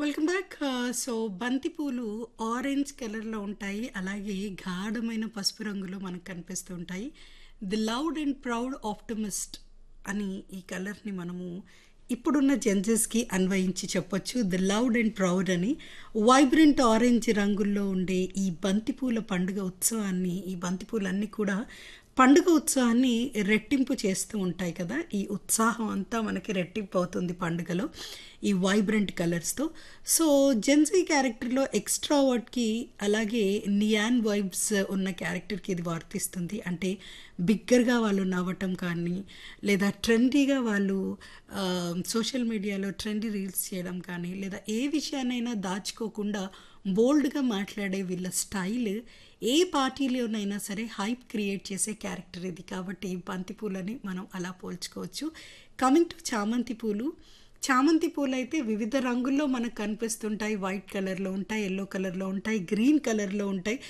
welcome back so బంతిపూలు orange కలర్లో ఉంటాయి అలాగే గాఢమైన పసుపు రంగులో మనకు కనిపిస్తూ ఉంటాయి the loud and proud optimist అని ఈ కలర్ని మనము ఇప్పుడున్న జెన్జెస్కి అన్వయించి చెప్పొచ్చు ది లౌడ్ అండ్ ప్రౌడ్ అని వైబ్రెంట్ ఆరెంజ్ రంగుల్లో ఉండే ఈ బంతిపూల పండుగ ఉత్సవాన్ని ఈ బంతిపూలన్నీ కూడా పండుగ ఉత్సవాన్ని రెట్టింపు చేస్తూ ఉంటాయి కదా ఈ ఉత్సాహం అంతా మనకి రెట్టింపు అవుతుంది పండుగలో ఈ వైబ్రెంట్ కలర్స్తో సో జెన్సీ క్యారెక్టర్లో ఎక్స్ట్రావర్డ్కి అలాగే నియాన్ వైబ్స్ ఉన్న క్యారెక్టర్కి ఇది వర్తిస్తుంది అంటే బిగ్గర్గా వాళ్ళు నవ్వటం కానీ లేదా ట్రెండీగా వాళ్ళు సోషల్ మీడియాలో ట్రెండీ రీల్స్ చేయడం కానీ లేదా ఏ విషయాన్నైనా దాచుకోకుండా బోల్డ్గా మాట్లాడే వీళ్ళ స్టైల్ ఏ పార్టీలోనైనా సరే హైప్ క్రియేట్ చేసే క్యారెక్టర్ ఇది కాబట్టి బంతిపూలని మనం అలా పోల్చుకోవచ్చు కమింగ్ టు చామంతి పూలు చామంతి పూలు అయితే వివిధ రంగుల్లో మనకు కనిపిస్తుంటాయి వైట్ కలర్లో ఉంటాయి ఎల్లో కలర్లో ఉంటాయి గ్రీన్ కలర్లో ఉంటాయి